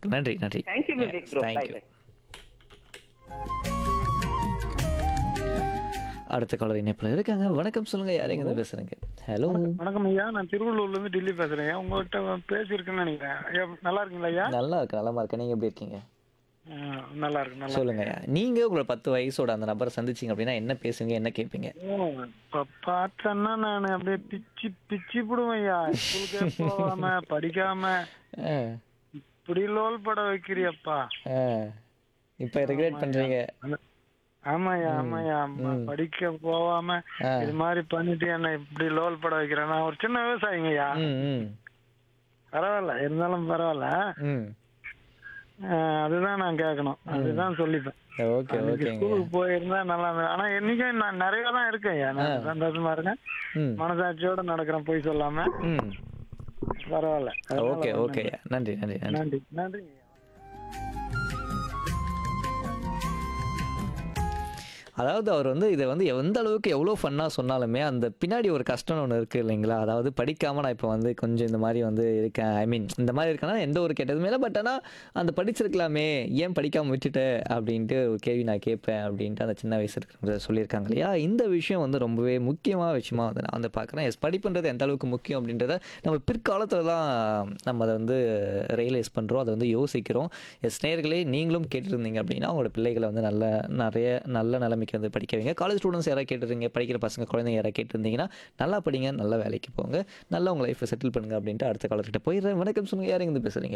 வாழ்த்துக்கள் நன்றி நன்றி தேங்க்யூ விவேக் ப்ரோ தேங்க்யூ அடுத்த காலர் இணைப்பில் இருக்காங்க வணக்கம் சொல்லுங்க யாரையும் இருந்து பேசுறீங்க ஹலோ வணக்கம் ஐயா நான் திருவள்ளூர்ல இருந்து டெல்லி பேசுறேன் ஐயா உங்கள்கிட்ட பேசியிருக்கேன்னு நினைக்கிறேன் ஐயா நல்லா இருக்கீங்களா ஐயா நல்லா இருக்கு நலமா இருக்கு நீங்க எப்படி இருக்கீங்க ஆ, நல்லா இருக்கு நல்லா சொல்லுங்க ஐயா. நீங்க உங்களோட பத்து வயசோட அந்த நபரை சந்திச்சீங்க அப்படின்னா என்ன பேசுவீங்க என்ன கேட்பீங்க ஓ, இப்ப பார்த்தேன்னா நான் அப்படியே பிச்சு பிச்சு போடுவேன் ஐயா ஸ்கூலுக்கே போகாம படிக்காம ஆ, இப்படி லோல் பட வைக்கிறியப்பா ஆ. இப்ப ரெகுலேட் பண்றீங்க ஆமாய்யா ஆமாய்யா ஆமா. படிக்க போகாம ஆ. இது மாதிரி பண்ணிட்டு என்ன இப்படி லோல் பட வைக்கிறேன் நான் ஒரு சின்ன விவசாயிங்கய்யா ம் ம் பரவாயில்ல இருந்தாலும் பரவாயில்ல ம் ஆ, அதுதான் நான் கேட்கணும் அதுதான் சொல்லிப்பேன் ஓகே அன்னைக்கு ஓகேங்க ஸ்கூலுக்கு போயிருந்தா நல்லா இருந்தது. ஆனா என்னைக்கும் நான் நிறைய தான் இருக்கேன் ஐயா. நான் சந்தோஷமா இருக்கேன் ம் மனசாட்சியோட நடக்கிறேன் போய் சொல்லாம ம் பரவாயில்ல அதனால ஓகே ஓகே நன்றி நன்றி நன்றி நன்றி நன்றி அதாவது அவர் வந்து இதை வந்து எந்த அளவுக்கு எவ்வளோ ஃபன்னாக சொன்னாலுமே அந்த பின்னாடி ஒரு கஷ்டம்னு ஒன்று இருக்குது இல்லைங்களா அதாவது படிக்காமல் நான் இப்போ வந்து கொஞ்சம் இந்த மாதிரி வந்து இருக்கேன் ஐ மீன் இந்த மாதிரி இருக்கேன்னா எந்த ஒரு கெட்டதுமே இல்லை பட் ஆனால் அந்த படிச்சிருக்கலாமே ஏன் படிக்காமல் விட்டுட்ட அப்படின்ட்டு ஒரு கேள்வி நான் கேட்பேன் அப்படின்ட்டு அந்த சின்ன வயசு இருக்கிற சொல்லியிருக்காங்க இல்லையா இந்த விஷயம் வந்து ரொம்பவே முக்கியமான விஷயமா வந்து நான் வந்து பார்க்குறேன் எஸ் படிப்புன்றது எந்த அளவுக்கு முக்கியம் அப்படின்றத நம்ம பிற்காலத்தில் தான் நம்ம அதை வந்து ரியலைஸ் பண்ணுறோம் அதை வந்து யோசிக்கிறோம் எஸ் நேர்களே நீங்களும் கேட்டிருந்தீங்க அப்படின்னா உங்களோட பிள்ளைகளை வந்து நல்ல நிறைய நல்ல நிலைமைக்கு வந்து படிக்க வைங்க காலேஜ் ஸ்டூடெண்ட்ஸ் யாராவது கேட்டிருந்தீங்க படிக்கிற பசங்க குழந்தைங்க யாராவது கேட்டிருந்தீங்கன்னா நல்லா படிங்க நல்ல வேலைக்கு போங்க நல்லா உங்கள் லைஃப்பை செட்டில் பண்ணுங்க அப்படின்ட்டு அடுத்த காலர்கிட்ட போயிடுறேன் வணக்கம் சொல்லுங்க யார் இருந்து பேசுகிறீங்க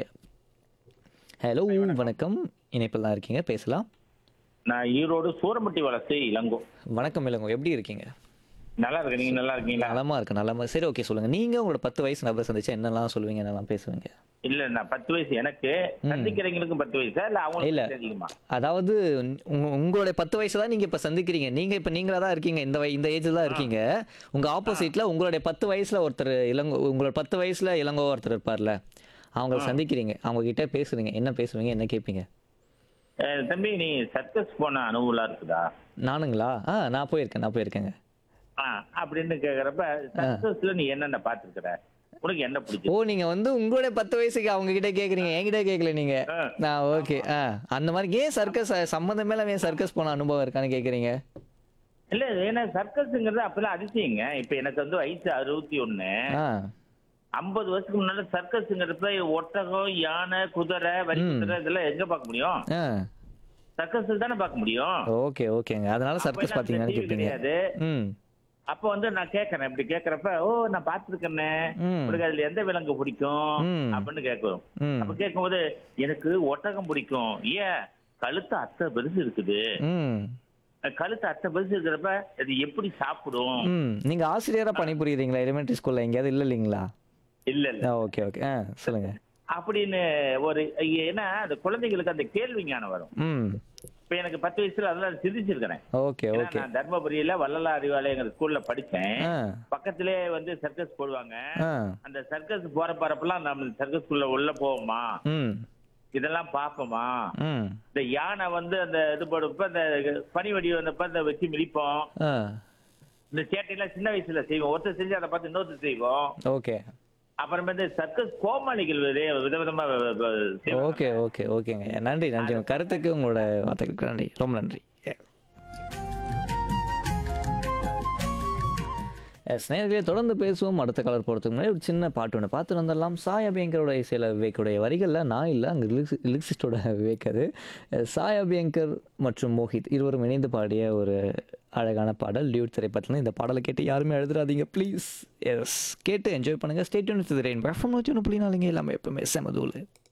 ஹலோ வணக்கம் இணைப்பில் தான் இருக்கீங்க பேசலாம் நான் ஈரோடு சூரம்பட்டி வளர்ச்சி இளங்கோ வணக்கம் இளங்கோ எப்படி இருக்கீங்க நல்லா இருக்கு நீங்க நல்லா இருக்கீங்களா நலமா இருக்கு நலமா சரி ஓகே சொல்லுங்க நீங்க உங்களோட பத்து வயசு நபர் சந்திச்சா என்னெல்லாம் சொல்லுவீங்க என்னெல்லாம் பேசுவீங்க இல்ல நான் பத்து வயசு எனக்கு சந்திக்கிறவங்களுக்கும் பத்து வயசா இல்ல இல்ல. அவங்களுக்கு அதிகமா அதாவது உங்க- உங்களுடைய பத்து வயசு தான் நீங்க இப்ப சந்திக்கிறீங்க நீங்க இப்ப நீங்களா தான் இருக்கீங்க இந்த வய- இந்த ஏஜ்ல தான் இருக்கீங்க உங்க ஆப்போசிட்ல உங்களுடைய பத்து வயசுல ஒருத்தர் இளங்கோ உங்களோட பத்து வயசுல இளங்கோ ஒருத்தர் இருப்பார்ல அவங்கள சந்திக்கிறீங்க அவங்க கிட்ட பேசுறீங்க என்ன பேசுவீங்க என்ன கேட்பீங்க அஹ் தம்பி நீ சர்க்கஸ் போன அனுபவம் இருக்குதா நானுங்களா ஆ நான் போயிருக்கேன் நான் போயிருக்கேங்க ஆ, அப்படின்னு கேக்குறப்ப சர்க்கஸ்ல நீ என்னென்ன பாத்துருக்கிற உனக்கு என்ன ஓ பிடிச்சது நீங்க வந்து உங்களுடைய பத்து வயசுக்கு அவங்க கிட்ட கேக்குறீங்க என்கிட்ட கேட்கல நீங்க ஆ. நான் ஓகே ஆ அந்த மாதிரி ஏன் சர்க்கஸ் சம்மந்தமே இல்லாம ஏன் சர்க்கஸ் போன அனுபவம் இருக்கான்னு கேக்குறீங்க இல்ல ஏன்னா சர்க்கஸ்ங்கிறது அப்பெல்லாம் அதிசயங்க இப்ப எனக்கு வந்து வயசு அறுபத்தி ஒண்ணு ஆ ஐம்பது வருஷத்துக்கு முன்னால சர்க்கஸ்ங்கிறப்ப ஒட்டகம் யானை குதிரை வரி குதிரை இதெல்லாம் எங்க பார்க்க முடியும் ஆ சர்க்கஸ் தானே பார்க்க முடியும் ஓகே ஓகேங்க அதனால அப்ப சர்க்கஸ் எல்லாம் பாத்தீங்கன்னு TV கேட்பீங்க கிடையாது. ம் அப்ப வந்து நான் கேக்குறேன் இப்படி கேக்குறப்ப ஓ நான் பாத்துருக்கேனே ம். உனக்கு அதுல எந்த விலங்கு பிடிக்கும் ம். அப்படின்னு கேட்கும் ம். அப்ப கேட்கும்போது எனக்கு ஒட்டகம் பிடிக்கும் ஏன் கழுத்து அத்தை பெருசு இருக்குது ம் கழுத்து அத்தை பெருசு இருக்கிறப்ப அது எப்படி சாப்பிடும் ம் நீங்க ஆசிரியரா பணிபுரியுறீங்களா எலிமெண்டரி ஸ்கூல்ல எங்கேயாவது இல்ல இல்லைங்களா இல்ல இல்ல ஆ ஓகே ஓகே ஆ சொல்லுங்க அப்படின்னு ஒரு ஏன்னா அந்த குழந்தைகளுக்கு அந்த கேள்வி ஞானம் வரும் ம் இப்ப எனக்கு பத்து வயசுல அதெல்லாம் சிந்திச்சிருக்கிறேன் ஓகே ஏன்னா ஓகே நான் தர்மபுரியில வள்ளலா அறிவாலயங்கிற ஸ்கூல்ல படிச்சேன் ஆ பக்கத்திலே வந்து சர்க்கஸ் போடுவாங்க ஆ அந்த சர்க்கஸ் போற பரப்பெல்லாம் நம்ம சர்க்கஸ் குள்ள உள்ள போவோமா ம் இதெல்லாம் பார்ப்போமா ம் இந்த யானை வந்து அந்த இது போடுப்ப அந்த பனி வடி வந்தப்ப அந்த வச்சு மிதிப்போம் ஆ இந்த சேட்டையெல்லாம் சின்ன வயசுல செய்வோம் ஒருத்தர் செஞ்சு அதை பார்த்து இன்னொருத்தர் செய்வோம் ஓகே அப்புறம் வந்து சர்க்கஸ் கோமாளிகள் வித- விதவிதமா வ- வ- செய்வாங்க. ஓகே ஓகே ஓகேங்க நன்றி நன்றி உங்க கருத்துக்கு உங்களோட வார்த்தைகளுக்கு நன்றி ரொம்ப நன்றி எஸ் நேர்களே தொடர்ந்து பேசுவோம் அடுத்த கலர் போகிறதுக்கு முன்னாடி ஒரு சின்ன பாட்டு ஒன்று பார்த்து வந்துடலாம் சாய் அபியங்கரோட சில விவேக்குடைய வரிகளில் நான் இல்லை அங்கே லிரிக்ஸ் லிரிக்ஸிஸ்டோட விவேக் அது அஹ் சாய் அபியங்கர் மற்றும் மோஹித் இருவரும் இணைந்து பாடிய ஒரு அழகான பாடல் டியூட் திரைப்படத்தில் இந்த பாடலை கேட்டு யாருமே எழுதுறாதீங்க ப்ளீஸ் எஸ் கேட்டு என்ஜாய் பண்ணுங்கள் ஸ்டேட் யூனிட் ரெயின் பர்ஃபார்ம் வச்சு ஒன்று புள்ளினாலிங்க எல்லாமே எப்பவுமே செமதூள்